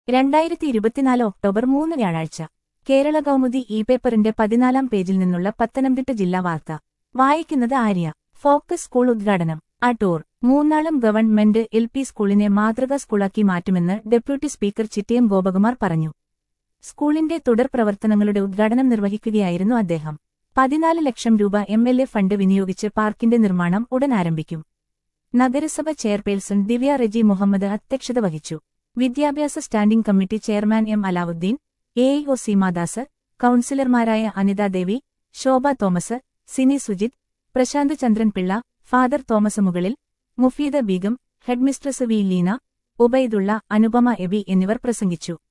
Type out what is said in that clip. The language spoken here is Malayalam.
രണ്ടായിരത്തി ഇരുപത്തിനാല് ഒക്ടോബർ മൂന്ന് വ്യാഴാഴ്ച കേരള കൗമുദി ഇ പേപ്പറിന്റെ പതിനാലാം പേജിൽ നിന്നുള്ള പത്തനംതിട്ട ജില്ലാ വാർത്ത വായിക്കുന്നത് ആര്യ ഫോക്കസ് സ്കൂൾ ഉദ്ഘാടനം Adoor Moonnalam government L P സ്കൂളിനെ മാതൃകാ സ്കൂളാക്കി മാറ്റുമെന്ന് ഡെപ്യൂട്ടി സ്പീക്കർ ചിറ്റയം ഗോപകുമാർ പറഞ്ഞു സ്കൂളിന്റെ തുടർ പ്രവർത്തനങ്ങളുടെ ഉദ്ഘാടനം നിർവഹിക്കുകയായിരുന്നു അദ്ദേഹം പതിനാല് ലക്ഷം രൂപ എം എൽ എ ഫണ്ട് വിനിയോഗിച്ച് പാർക്കിന്റെ നിർമ്മാണം ഉടൻ ആരംഭിക്കും നഗരസഭ ചെയർപേഴ്സൺ ദിവ്യ റെജി മുഹമ്മദ് അധ്യക്ഷത വഹിച്ചു വിദ്യാഭ്യാസ standing committee chairman M Alauddin A O Seemadas കൌൺസിലർമാരായ Anitha Devi Shobha Thomas Sini Sujith Prashanth Chandran Pillai father Thomas മുകളിൽ മുഫീദ ബീഗം ഹെഡ്മിസ്ട്രസ് വി ലീന ഉബൈദുള്ള അനുപമ എബി എന്നിവർ പ്രസംഗിച്ചു